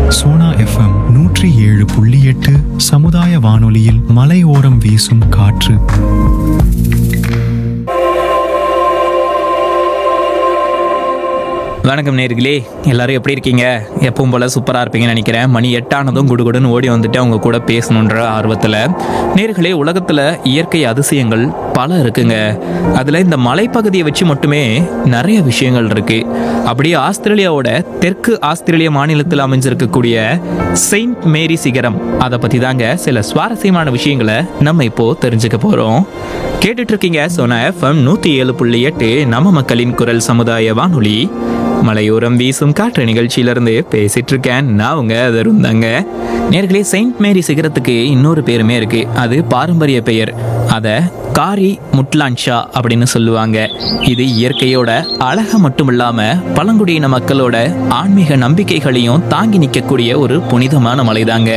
Sona FM நூற்றி ஏழு புள்ளி எட்டு சமுதாய வானொலியில் மலையோரம் வீசும் காற்று வணக்கம் நேர்களே எல்லாரும் எப்படி இருக்கீங்க எப்பவும் போல சூப்பராக இருப்பீங்கன்னு நினைக்கிறேன் மணி எட்டானதும் குடுகுடுன்னு ஓடி வந்துட்டு அவங்க கூட பேசணுன்ற ஆர்வத்தில் நேர்களே உலகத்தில் இயற்கை அதிசயங்கள் பல இருக்குங்க அதில் இந்த மலைப்பகுதியை வச்சு மட்டுமே நிறைய விஷயங்கள் இருக்கு அப்படியே ஆஸ்திரேலியாவோட தெற்கு ஆஸ்திரேலியா மாநிலத்தில் அமைஞ்சிருக்கக்கூடிய செயின்ட் மேரி சிகரம் அதை பற்றி தாங்க சில சுவாரஸ்யமான விஷயங்களை நம்ம இப்போ தெரிஞ்சுக்க போகிறோம் கேட்டுட்டு இருக்கீங்க சோனா எஃப்எம் நூற்றி ஏழு புள்ளி எட்டு நம்ம மக்களின் குரல் சமுதாய வானொலி மலையோரம் வீசும் காற்று நிகழ்ச்சியிலிருந்து பேசிட்டு இருக்கேன் நான் உங்க தருண் தாங்க நேர்களே செயின்ட் மேரி சிகரத்துக்கு இன்னொரு பேருமே இருக்கு அது பாரம்பரிய பெயர் அதை காரி முட்லான்ஷா அப்படின்னு சொல்லுவாங்க இது இயற்கையோட அழக மட்டும் இல்லாம பழங்குடியின மக்களோட ஆன்மீக நம்பிக்கைகளையும் தாங்கி நிற்கக்கூடிய ஒரு புனிதமான மலைதாங்க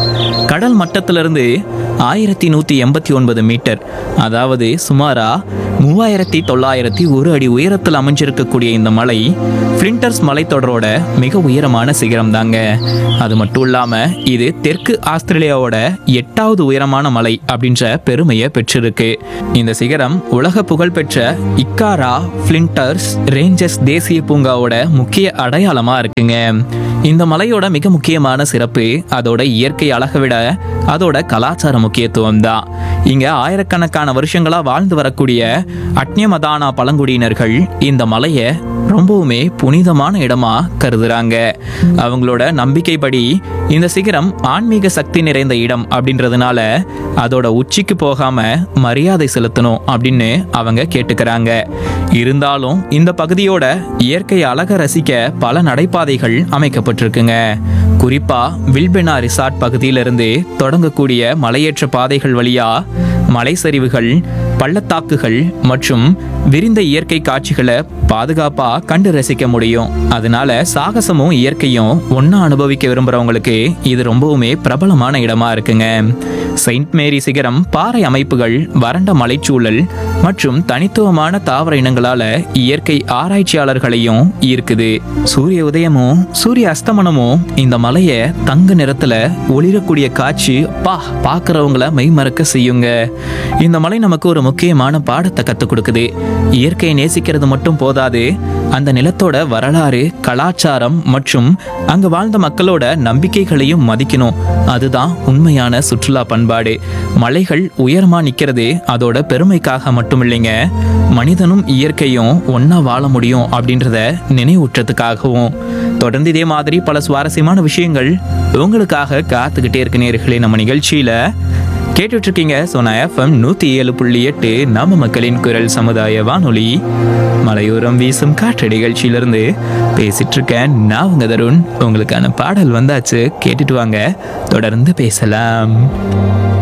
கடல் மட்டத்திலிருந்து ஆயிரத்தி நூற்றி எண்பத்தி ஒன்பது மீட்டர் அதாவது சுமாரா மூவாயிரத்தி தொள்ளாயிரத்தி ஒரு அடி உயரத்தில் அமைஞ்சிருக்கக்கூடிய இந்த மலை ஃப்ளிண்டர்ஸ் மலைத்தொடரோட மிக உயரமான சிகரம் தாங்க அது மட்டும் இல்லாமல் இது தெற்கு ஆஸ்திரேலியாவோட எட்டாவது உயரமான மலை அப்படின்ற பெருமையை பெற்றிருக்கு இந்த சிகரம் உலக புகழ்பெற்ற இக்காரா ஃப்ளிண்டர்ஸ் ரேஞ்சர்ஸ் தேசிய பூங்காவோட முக்கிய அடையாளமாக இருக்குங்க இந்த மலையோட மிக முக்கியமான சிறப்பு அதோட இயற்கை அழகை விட அதோட கலாச்சார முக்கியத்துவம் தான் இங்க ஆயிரக்கணக்கான வருஷங்களா வாழ்ந்து வரக்கூடிய அட்னியமதானா பழங்குடியினர்கள் இந்த மலையை ரொம்பவுமே புனிதமான இடமா கருதுறாங்க அவங்களோட நம்பிக்கைப்படி இந்த சிகரம் ஆன்மீக சக்தி நிறைந்த இடம் அப்படின்றதுனால அதோட உச்சிக்கு போகாம மரியாதை செலுத்தணும் அப்படின்னு அவங்க கேட்டுக்கிறாங்க இருந்தாலும் இந்த பகுதியோட இயற்கை அழக ரசிக்க பல நடைபாதைகள் அமைக்கப்பட்டிருக்குங்க குறிப்பா வில்பெனா ரிசார்ட் பகுதியிலிருந்து தொடங்கக்கூடிய மலையேற்ற பாதைகள் வழியா மலை சரிவுகள் பள்ளத்தாக்குகள் மற்றும் விரிந்த இயற்கை காட்சிகளை பாதுகாப்பா கண்டு ரசிக்க முடியும் அதனால சாகசமும் இயற்கையும் ஒண்ணா அனுபவிக்க விரும்புறவங்களுக்கு இது ரொம்பவுமே பிரபலமான இடமா இருக்குங்க செயின்ட் மேரி சிகரம் பாறை அமைப்புகள் வறண்ட மலைச்சூழல் மற்றும் தனித்துவமான தாவர இனங்களால இயற்கை ஆராய்ச்சியாளர்களையும் ஈர்க்குது சூரிய உதயமும் சூரிய அஸ்தமனமும் இந்த மலையை தங்க நிறத்துல ஒளிரக்கூடிய காட்சி பா பார்க்கறவங்கள மெய்மறக்க செய்யுங்க இந்த மலை நமக்கு ஒரு முக்கியமான பாடத்தை கற்றுக் கொடுக்குது இயற்கையை நேசிக்கிறது மட்டும் போதாது அந்த நிலத்தோட வரலாறு கலாச்சாரம் மற்றும் அங்க வாழ்ந்த மக்களோட நம்பிக்கைகளையும் மதிக்கணும் அதுதான் உண்மையான சுற்றுலா பண்பாடு மலைகள் உயரமா நிக்கிறது அதோட பெருமைக்காக மட்டும் இல்லைங்க மனிதனும் இயற்கையும் ஒண்ணா வாழ முடியும் அப்படின்றத நினைவூற்றத்துக்காகவும் தொடர்ந்து இதே மாதிரி பல சுவாரஸ்யமான விஷயங்கள் உங்களுக்காக காத்துக்கிட்டே இருக்க நேர்களே நம்ம நிகழ்ச்சியில கேட்டுட்டு இருக்கீங்க சோனா எஃப்எம் நூத்தி ஏழு புள்ளி எட்டு நம்ம மக்களின் குரல் சமுதாய வானொலி மலையோரம் வீசும் காற்று நிகழ்ச்சியிலிருந்து பேசிட்டு இருக்கேன் நான் உங்க தருண் உங்களுக்கான பாடல் வந்தாச்சு கேட்டுட்டு வாங்க தொடர்ந்து பேசலாம்